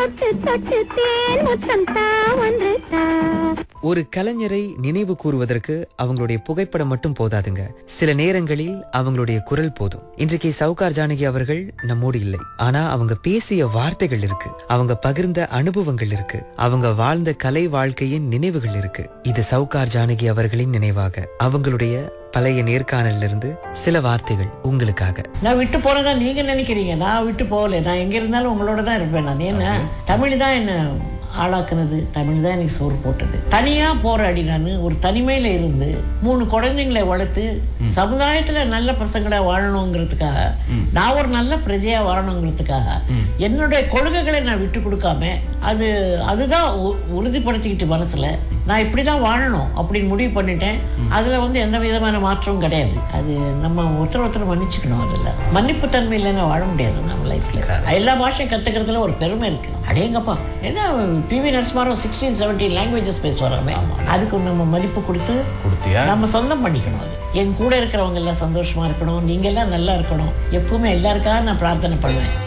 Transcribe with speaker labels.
Speaker 1: தொட்டு தொட்டு தேன் முத்தம் தா வந்து தா
Speaker 2: ஒரு கலைஞரை நினைவு கூறுவதற்கு அவங்களுடைய புகைப்படம் மட்டும் போதாதுங்க சில நேரங்களில் அவங்களுடைய குரல் போதும் இன்றைக்கு சவுகார் ஜானகி அவர்கள் நம்மோடு இல்லை ஆனா அவங்க பேசிய வார்த்தைகள் இருக்கு அவங்க பகிர்ந்த அனுபவங்கள் இருக்கு அவங்க வாழ்ந்த கலை வாழ்க்கையின் நினைவுகள் இருக்கு இது சவுகார் ஜானகி அவர்களின் நினைவாக அவங்களுடைய பழைய நேர்காணலில் இருந்து சில வார்த்தைகள் உங்களுக்காக
Speaker 3: நான் விட்டு போனதா நீங்க நினைக்கிறீங்க நான் விட்டு போகல நான் எங்க இருந்தாலும் உங்களோட தான் இருப்பேன் நான் ஏன்னா தமிழ் தான் என்ன ஆளாக்குனது தமிழ் தான் எனக்கு சோறு போட்டது தனியா போராடி நான் ஒரு தனிமையில இருந்து மூணு குழந்தைங்களை வளர்த்து சமுதாயத்துல நல்ல பசங்களா வாழணுங்கிறதுக்காக நான் ஒரு நல்ல பிரஜையா வாழணுங்கிறதுக்காக என்னுடைய கொள்கைகளை நான் விட்டு கொடுக்காம அது அதுதான் உ- உறுதிப்படுத்திக்கிட்டு மனசுல நான் இப்படிதான் வாழணும் அப்படின்னு முடிவு பண்ணிட்டேன் அதுல வந்து எந்த விதமான மாற்றமும் கிடையாது அது நம்ம ஒருத்தர் ஒருத்தர் மன்னிச்சுக்கணும் அதுல மன்னிப்பு தன்மை இல்லைன்னா வாழ முடியாது நம்ம லைஃப்ல எல்லா பாஷையும் கத்துக்கிறதுல ஒரு பெருமை இருக்கு அடேங்கப்பா ஏன்னா PV Narasimharao sixteen seventeen languages பேசுவாராமே அதுக்கு நம்ம மதிப்பு கொடுத்து
Speaker 4: கொடுத்தியா
Speaker 3: நம்ம சொந்தம் பண்ணிக்கணும் அது என் கூட இருக்கிறவங்க எல்லாம் சந்தோஷமா இருக்கணும் நீங்க எல்லாம் நல்லா இருக்கணும் எப்பவுமே எல்லாருக்காக நான் பிரார்த்தனை பண்ணுவேன்